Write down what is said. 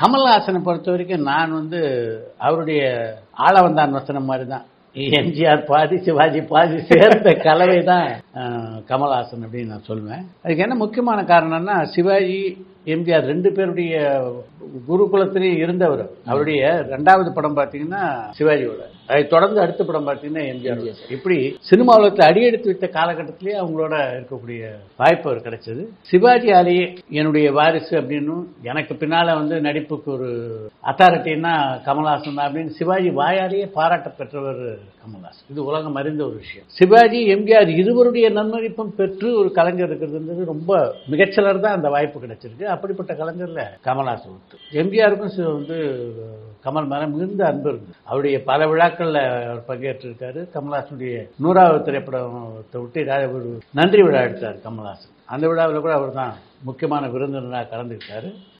கமல்ஹாசனை பொறுத்த வரைக்கும் நான் வந்து அவருடைய ஆளவந்தான் வசனம் மாதிரி தான் எம்ஜிஆர் பாதி சிவாஜி பாதி சேர்ந்த கலவை தான் அஹ், கமல்ஹாசன் அப்படின்னு நான் சொல்லுவேன் அதுக்கு என்ன முக்கியமான காரணம்னா சிவாஜி எம்ஜிஆர் ரெண்டு பேருடைய குருகுலத்திலேயும் இருந்தவர் அவருடைய ரெண்டாவது படம் பார்த்தீங்கன்னா சிவாஜியோட அதை தொடர்ந்து அடுத்த படம் பார்த்தீங்கன்னா எம்ஜிஆர் இப்படி சினிமா உலகத்தில் அடியெடுத்து வைத்த காலகட்டத்திலேயே அவங்களோட இருக்கக்கூடிய வாய்ப்பு அவர் கிடைச்சது சிவாஜியாலேயே என்னுடைய வாரிசு அப்படின்னும் எனக்கு பின்னால வந்து நடிப்புக்கு ஒரு அத்தாரிட்டின்னா கமல்ஹாசன் தான் அப்படின்னு சிவாஜி வாயாலேயே பாராட்ட பெற்றவர் கமல்ஹாசன் இது உலகம் அறிந்த ஒரு விஷயம் சிவாஜி எம்ஜிஆர் இருவருடைய நன்மதிப்பும் பெற்று ஒரு கலைஞர் இருக்கிறதுன்றது ரொம்ப மிகச்சிலர் தான் அந்த வாய்ப்பு கிடைச்சிருக்கு அப்படிப்பட்ட கலைஞர்ல கமல்ஹாசன் ஒருத்தர். எம்ஜிஆருக்கும் சி- வந்து கமல் மேல மிகுந்த அன்பு இருந்தது அவருடைய பல விழாக்கள்ல அவர் பங்கேற்றிருக்காரு கமல்ஹாசனுடைய நூறாவது திரைப்படத்தை விட்டு ரா- ஒரு நன்றி விழா எடுத்தார் கமல்ஹாசன் அந்த விழாவில் கூட அவர் தான் முக்கியமான விருந்தினராக கலந்துக்கிட்டாரு